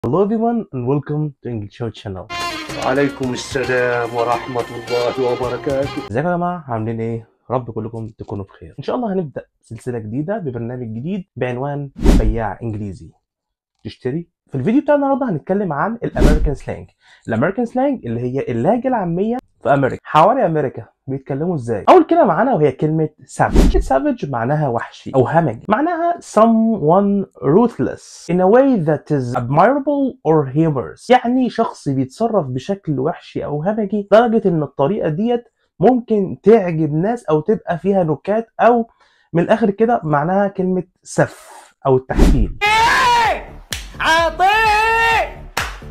Hello everyone and welcome to English Show channel. وعليكم السلام ورحمة الله وبركاته ازيكم يا جماعة عاملين ايه؟ رب كلكم تكونوا بخير. ان شاء الله هنبدأ سلسلة جديدة ببرنامج جديد بعنوان بياع انجليزي. تشتري؟ في الفيديو بتاع النهارده هنتكلم عن الامريكان سلانج. الامريكان سلانج اللي هي اللهجة العامية في امريكا. حواري امريكا بيتكلموا ازاي؟ اول كلمة معانا وهي كلمة savage. savage معناها وحشي او همجي. معناها someone ruthless in a way that is admirable or humorous. يعني شخص بيتصرف بشكل وحشي او همجي لدرجة ان الطريقة ديت ممكن تعجب ناس او تبقى فيها نكات او من الاخر كده معناها كلمة سف او التحفيل. عطيه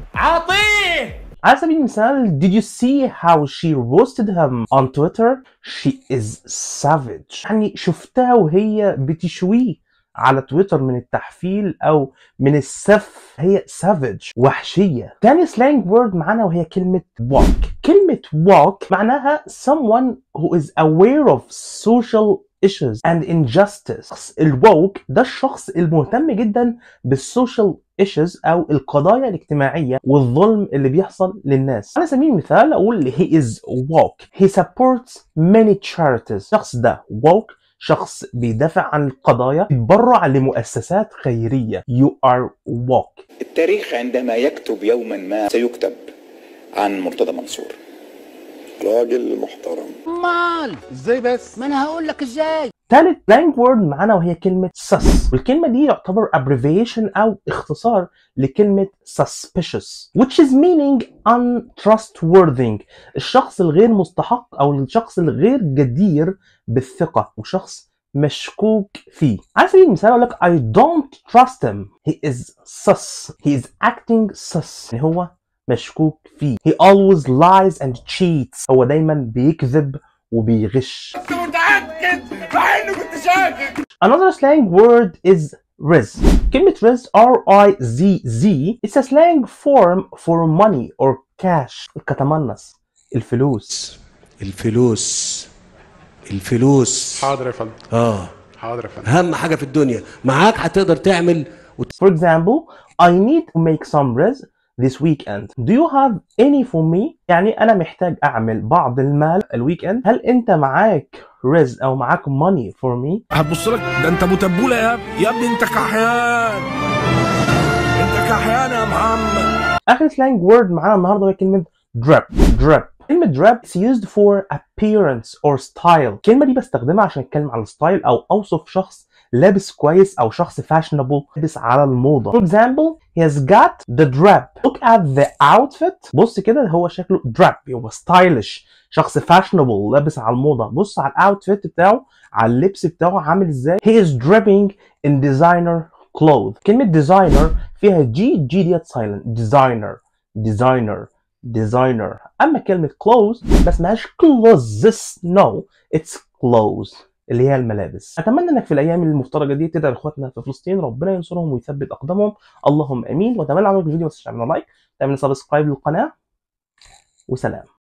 عطيه على سبيل المثال did you see how she roasted him on Twitter she is savage يعني شفتها وهي بتشويه على تويتر من التحفيل او من السف هي savage وحشية تاني سلانج وورد معانا وهي كلمة walk كلمة walk معناها someone who is aware of social issues and injustice الووك ده الشخص المهتم جدا بالسوشيال issues او القضايا الاجتماعيه والظلم اللي بيحصل للناس على سبيل المثال اقول he is woke he supports many charities الشخص ده woke شخص بيدافع عن القضايا بيتبرع لمؤسسات خيريه you are woke التاريخ عندما يكتب يوما ما سيكتب عن مرتضى منصور راجل محترم مال ازاي بس ما انا هقول لك ازاي ثالث بلانك وورد معانا وهي كلمة sus والكلمة دي يعتبر abbreviation أو اختصار لكلمة suspicious which is meaning untrustworthy الشخص الغير مستحق أو الشخص الغير جدير بالثقة وشخص مشكوك فيه على سبيل المثال أقول لك I don't trust him he is sus he is acting sus يعني هو مشكوك فيه he always lies and cheats هو دايما بيكذب وبيغش كنت متاكد مع انه كنت شاكك Another slang word is riz. كلمة riz R-I-Z-Z It's a slang form for money or cash الكتمنس الفلوس الفلوس الفلوس حاضر يا فندم اه حاضر يا فندم اهم حاجه في الدنيا معاك هتقدر تعمل وت... For example I need to make some riz this weekend Do you have any for me؟ يعني أنا محتاج أعمل بعض المال الويك هل أنت معاك riz أو معاك money for me؟ هتبص لك ده انت متبوله يا ابني يا ابني انت كحيان انت كحيان يا محمد آخر slang word معانا النهاردة هي كلمة drip drip كلمة drip is used for appearance or style الكلمة دي بستخدمها عشان أتكلم على الستايل أو أوصف شخص لابس كويس أو شخص fashionable لابس على الموضة For example he has got the drip look at the outfit بص كده هو شكله drip هو stylish شخص fashionable لابس على الموضة بص على الاوتفيت بتاعه على اللبس بتاعه عامل ازاي he is dripping in designer clothes كلمة designer فيها جي جي ديت silent designer designer designer اما كلمة clothes ما اسمهاش clothes no it's clothes اللي هي الملابس اتمنى انك في الايام المفترجه دي تدعي لاخواتنا في فلسطين ربنا ينصرهم ويثبت اقدامهم اللهم امين واتمنى لو عجبك الفيديو ما تنساش تعمل لايك تعمل سبسكرايب للقناه وسلام